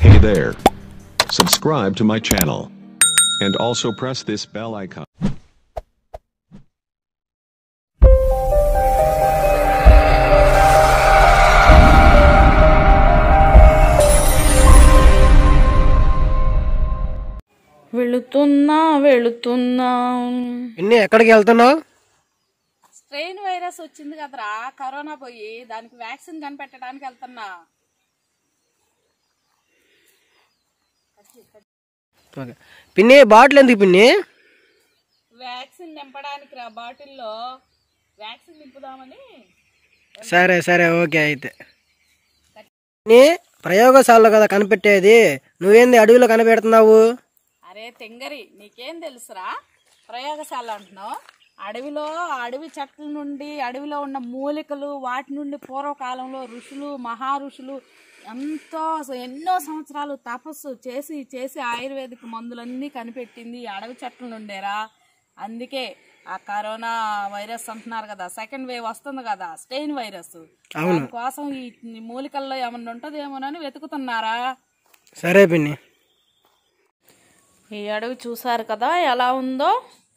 Hey there. Subscribe to my channel. And also press this bell icon. వెళుతున్నా వెళుతున్నా పిన్ని ఎక్కడికి వెళ్తున్నావు స్ట్రెయిన్ వైరస్ వచ్చింది కదరా కరోనా పోయి దానికి వ్యాక్సిన్ కనిపెట్టడానికి వెళ్తున్నా ఓకే పిన్ని బాటిల్ ఎందుకు పిన్ని వ్యాక్సిన్ నింపడానికి రా బాటిల్లో వ్యాక్సిన్ నింపుదామని సరే సరే ఓకే అయితే పిన్ని ప్రయోగశాలలో కదా కనిపెట్టేది నువ్వేంది అడవిలో కనిపెడుతున్నావు అరే తెంగరి నీకేం తెలుసురా ప్రయోగశాల అంటున్నావు అడవిలో ఆ అడవి చెట్ల నుండి అడవిలో ఉన్న మూలికలు వాటి నుండి పూర్వకాలంలో ఋషులు మహా ఋషులు ఎంతో ఎన్నో సంవత్సరాలు తపస్సు చేసి చేసి ఆయుర్వేదిక్ మందులన్నీ కనిపెట్టింది ఈ అడవి చెట్ల నుండేరా అందుకే ఆ కరోనా వైరస్ అంటున్నారు కదా సెకండ్ వేవ్ వస్తుంది కదా స్టెయిన్ వైరస్ దానికోసం ఈ మూలికల్లో ఏమన్నా ఉంటుందేమోనని వెతుకుతున్నారా సరే పిన్ని ఈ అడవి చూసారు కదా ఎలా ఉందో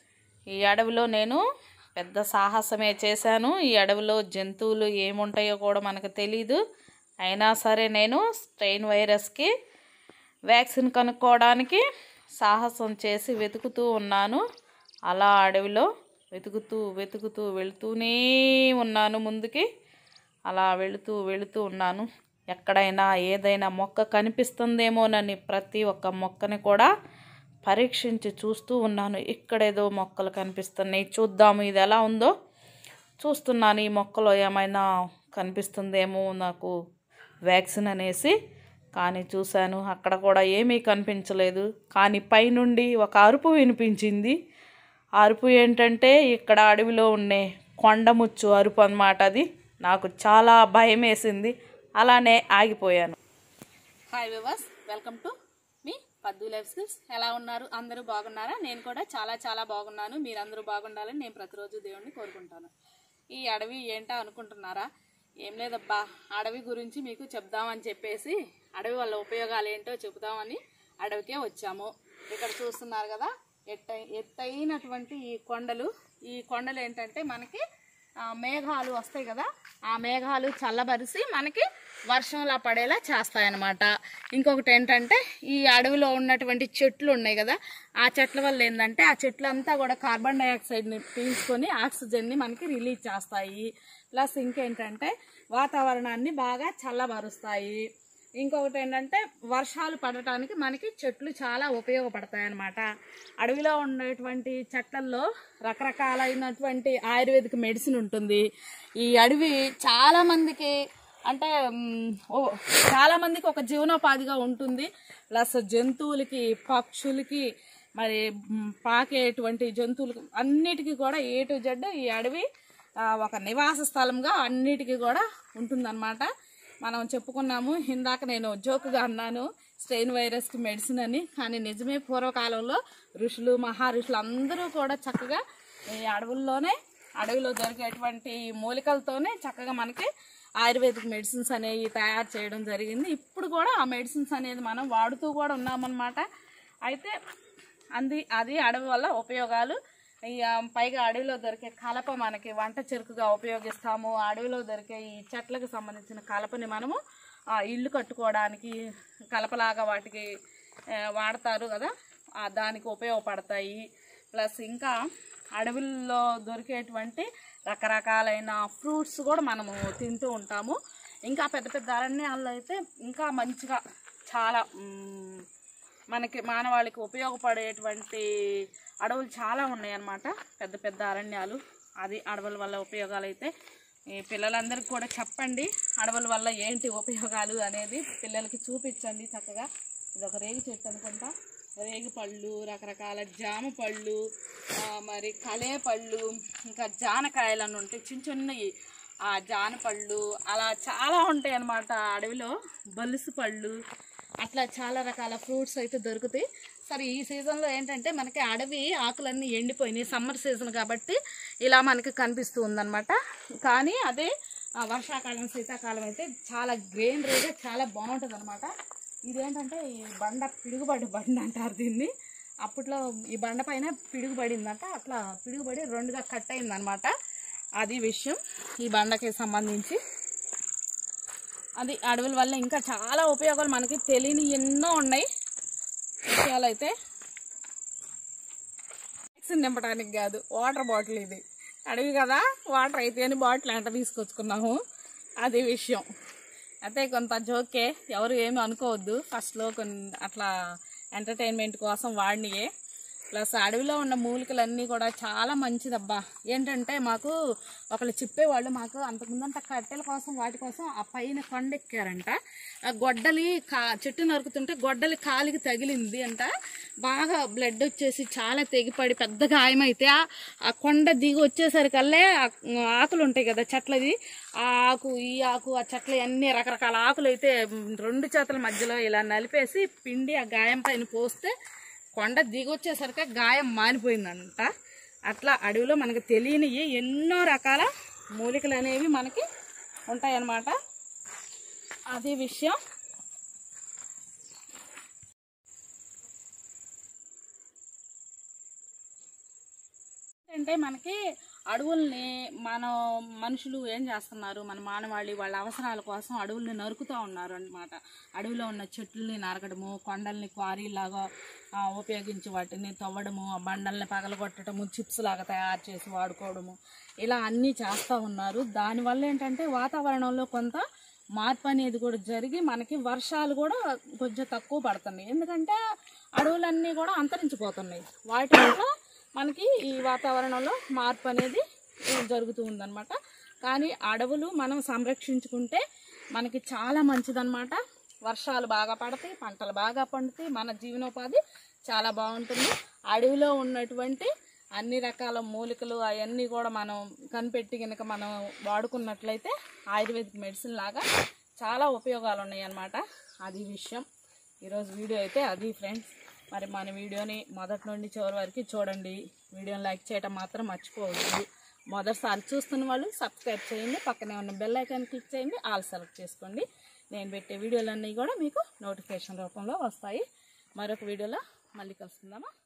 ఈ అడవిలో నేను పెద్ద సాహసమే చేశాను ఈ అడవిలో జంతువులు ఏముంటాయో కూడా మనకు తెలీదు అయినా సరే నేను స్ట్రెయిన్ వైరస్కి వ్యాక్సిన్ కనుక్కోవడానికి సాహసం చేసి వెతుకుతూ ఉన్నాను అలా అడవిలో వెతుకుతూ వెతుకుతూ వెళుతూనే ఉన్నాను ముందుకి అలా వెళుతూ వెళుతూ ఉన్నాను ఎక్కడైనా ఏదైనా మొక్క కనిపిస్తుందేమోనని ప్రతి ఒక్క మొక్కని కూడా పరీక్షించి చూస్తూ ఉన్నాను ఇక్కడేదో మొక్కలు కనిపిస్తున్నాయి చూద్దాము ఇది ఎలా ఉందో చూస్తున్నాను ఈ మొక్కలో ఏమైనా కనిపిస్తుందేమో నాకు వ్యాక్సిన్ అనేసి కానీ చూశాను అక్కడ కూడా ఏమీ కనిపించలేదు కానీ పైనుండి ఒక అరుపు వినిపించింది ఆ అరుపు ఏంటంటే ఇక్కడ అడవిలో ఉండే కొండముచ్చు అరుపు అన్నమాట అది నాకు చాలా భయం వేసింది అలానే ఆగిపోయాను హాయ్ వివర్స్ వెల్కమ్ టు మీ పద్దు లైఫ్ స్కిల్స్ ఎలా ఉన్నారు అందరూ బాగున్నారా నేను కూడా చాలా చాలా బాగున్నాను మీరందరూ బాగుండాలని నేను ప్రతిరోజు దేవుణ్ణి కోరుకుంటాను ఈ అడవి ఏంటో అనుకుంటున్నారా ఏం లేదబ్బా అడవి గురించి మీకు చెప్దామని చెప్పేసి అడవి వల్ల ఉపయోగాలు ఏంటో చెబుదామని అడవికే వచ్చాము ఇక్కడ చూస్తున్నారు కదా ఎట్ట ఎత్తైనటువంటి ఈ కొండలు ఈ కొండలు ఏంటంటే మనకి ఆ, మేఘాలు వస్తాయి కదా ఆ మేఘాలు చల్లబరిసి మనకి వర్షంలా పడేలా చేస్తాయన్నమాట ఇంకొకటి ఏంటంటే ఈ అడవిలో ఉన్నటువంటి చెట్లు ఉన్నాయి కదా ఆ చెట్ల వల్ల ఏంటంటే ఆ చెట్లంతా కూడా కార్బన్ డైఆక్సైడ్ని పీల్చుకొని ఆక్సిజన్ని మనకి రిలీజ్ చేస్తాయి ప్లస్ ఇంకేంటంటే వాతావరణాన్ని బాగా చల్లబరుస్తాయి ఇంకొకటి ఏంటంటే వర్షాలు పడటానికి మనకి చెట్లు చాలా ఉపయోగపడతాయి అన్నమాట అడవిలో ఉండేటువంటి చెట్లల్లో రకరకాలైనటువంటి ఆయుర్వేదిక్ మెడిసిన్ ఉంటుంది ఈ అడవి చాలా మందికి అంటే మ్, ఓ చాలా మందికి ఒక జీవనోపాధిగా ఉంటుంది ప్లస్ జంతువులకి పక్షులకి మరి మ్, పాకేటువంటి జంతువులకి అన్నిటికీ కూడా ఏ టు జెడ్ ఈ అడవి ఆ, ఒక నివాస స్థలంగా అన్నిటికీ కూడా ఉంటుందన్నమాట మనం చెప్పుకున్నాము ఇందాక నేను జోకుగా అన్నాను స్ట్రెయిన్ వైరస్కి మెడిసిన్ అని కానీ నిజమే పూర్వకాలంలో ఋషులు మహా ఋషులు అందరూ కూడా చక్కగా ఈ అడవుల్లోనే అడవిలో దొరికేటువంటి ఈ మూలికలతోనే చక్కగా మనకి ఆయుర్వేదిక్ మెడిసిన్స్ అనేవి తయారు చేయడం జరిగింది ఇప్పుడు కూడా ఆ మెడిసిన్స్ అనేది మనం వాడుతూ కూడా ఉన్నామన్నమాట అయితే అంది అది అడవి వల్ల ఉపయోగాలు ఈ ఆ, పైగా అడవిలో దొరికే కలప మనకి వంట చెరుకుగా ఉపయోగిస్తాము అడవిలో దొరికే ఈ చెట్లకు సంబంధించిన కలపని మనము ఆ, ఇల్లు కట్టుకోవడానికి కలపలాగా వాటికి ఆ, వాడతారు కదా ఆ, దానికి ఉపయోగపడతాయి ప్లస్ ఇంకా అడవుల్లో దొరికేటువంటి రకరకాలైన ఫ్రూట్స్ కూడా మనము తింటూ ఉంటాము ఇంకా పెద్ద పెద్ద అరణ్యాల్లో అయితే ఇంకా మంచిగా చాలా మ్, మనకి మానవాళికి ఉపయోగపడేటువంటి అడవులు చాలా ఉన్నాయి అన్నమాట పెద్ద పెద్ద అరణ్యాలు అది అడవుల వల్ల ఉపయోగాలు అయితే ఈ పిల్లలందరికీ కూడా చెప్పండి అడవుల వల్ల ఏంటి ఉపయోగాలు అనేది పిల్లలకి చూపించండి చక్కగా ఇది ఒక రేగి చెట్టు అనుకుంటా రేగి పళ్ళు రకరకాల జామ పళ్ళు ఆ, మరి కలే పళ్ళు ఇంకా జానకాయలు అని ఉంటాయి చిన్న చిన్నవి ఆ జానపళ్ళు అలా చాలా ఉంటాయి అన్నమాట అడవిలో బలుసు పళ్ళు అట్లా చాలా రకాల ఫ్రూట్స్ అయితే దొరుకుతాయి సరే ఈ సీజన్లో ఏంటంటే మనకి అడవి ఆకులన్నీ ఎండిపోయినాయి సమ్మర్ సీజన్ కాబట్టి ఇలా మనకి కనిపిస్తూ ఉందన్నమాట కానీ అదే ఆ, వర్షాకాలం శీతాకాలం అయితే చాలా గ్రీనరీగా చాలా బాగుంటుంది అనమాట ఇదేంటంటే ఈ బండ పిడుగుబడి బండ అంటారు దీన్ని అప్పట్లో ఈ బండ పైన పిడుగుబడిందంట అట్లా పిడుగుబడి రెండుగా కట్ అయిందనమాట అది విషయం ఈ బండకి సంబంధించి అది అడవుల వల్ల ఇంకా చాలా ఉపయోగాలు మనకి తెలియని ఎన్నో ఉన్నాయి విషయాలు అయితే ట్యాక్సీ నింపడానికి కాదు వాటర్ బాటిల్ ఇది అడవి కదా వాటర్ అయితే అని బాటిల్ అంట తీసుకొచ్చుకున్నాము అది విషయం అయితే కొంత జోకే ఎవరు ఏమి అనుకోవద్దు ఫస్ట్లో కొన్ని అట్లా ఎంటర్టైన్మెంట్ కోసం వాడినయే ప్లస్ అడవిలో ఉన్న మూలికలన్నీ కూడా చాలా మంచిదబ్బా ఏంటంటే మాకు ఒకళ్ళు చెప్పేవాళ్ళు మాకు అంతకుముందంత కట్టెల కోసం వాటి కోసం ఆ పైన కొండ ఎక్కారంట ఆ గొడ్డలి కా చెట్టు నరుకుతుంటే గొడ్డలి కాలికి తగిలింది అంట బాగా బ్లడ్ వచ్చేసి చాలా తెగిపడి పెద్ద గాయమైతే ఆ- ఆ కొండ దిగి వచ్చేసరికల్లే ఆ ఆకులు ఉంటాయి కదా చెట్లది ఆ ఆకు ఈ ఆకు ఆ చెట్ల అన్ని రకరకాల ఆకులు అయితే రెండు చేతుల మధ్యలో ఇలా నలిపేసి పిండి ఆ గాయం పైన పోస్తే కొండ దిగొచ్చేసరికి గాయం మానిపోయిందంట అట్లా అడవిలో మనకు తెలియనివి ఎన్నో రకాల మూలికలు అనేవి మనకి ఉంటాయన్నమాట అది విషయం అంటే మనకి అడవుల్ని మన మనుషులు ఏం చేస్తున్నారు మన మానవాళి వాళ్ళ అవసరాల కోసం అడవుల్ని నరుకుతూ ఉన్నారు అన్నమాట అడవిలో ఉన్న చెట్లని నరకడము కొండల్ని క్వారీలాగా ఆ, ఉపయోగించి వాటిని తవ్వడము ఆ బండల్ని పగలగొట్టడము చిప్స్ లాగా తయారు చేసి వాడుకోవడము ఇలా అన్నీ చేస్తూ ఉన్నారు దానివల్ల ఏంటంటే వాతావరణంలో కొంత మార్పు అనేది కూడా జరిగి మనకి వర్షాలు కూడా కొంచెం తక్కువ పడుతున్నాయి ఎందుకంటే అడవులన్నీ కూడా అంతరించిపోతున్నాయి వాటి వల్ల మనకి ఈ వాతావరణంలో మార్పు అనేది ఆ, జరుగుతూ ఉందన్నమాట కానీ అడవులు మనం సంరక్షించుకుంటే మనకి చాలా మంచిదన్నమాట వర్షాలు బాగా పడతాయి పంటలు బాగా పండుతాయి మన జీవనోపాధి చాలా బాగుంటుంది అడవిలో ఉన్నటువంటి అన్ని రకాల మూలికలు అవన్నీ కూడా మనం కనిపెట్టి కనుక మనం వాడుకున్నట్లయితే ఆయుర్వేదిక్ మెడిసిన్ లాగా చాలా ఉపయోగాలు ఉన్నాయి అన్నమాట అది విషయం ఈరోజు వీడియో అయితే అది ఫ్రెండ్స్ మరి మన వీడియోని మొదటి నుండి చివరి వరకు చూడండి వీడియోని లైక్ చేయడం మాత్రం మర్చిపోవద్దు మొదటిసారి చూస్తున్న వాళ్ళు సబ్స్క్రైబ్ చేయండి పక్కనే ఉన్న బెల్ ఐకాన్ క్లిక్ చేయండి ఆల్ సెలెక్ట్ చేసుకోండి నేను పెట్టే వీడియోలన్నీ కూడా మీకు నోటిఫికేషన్ రూపంలో వస్తాయి మరొక వీడియోలో మళ్ళీ కలుసుకుందామా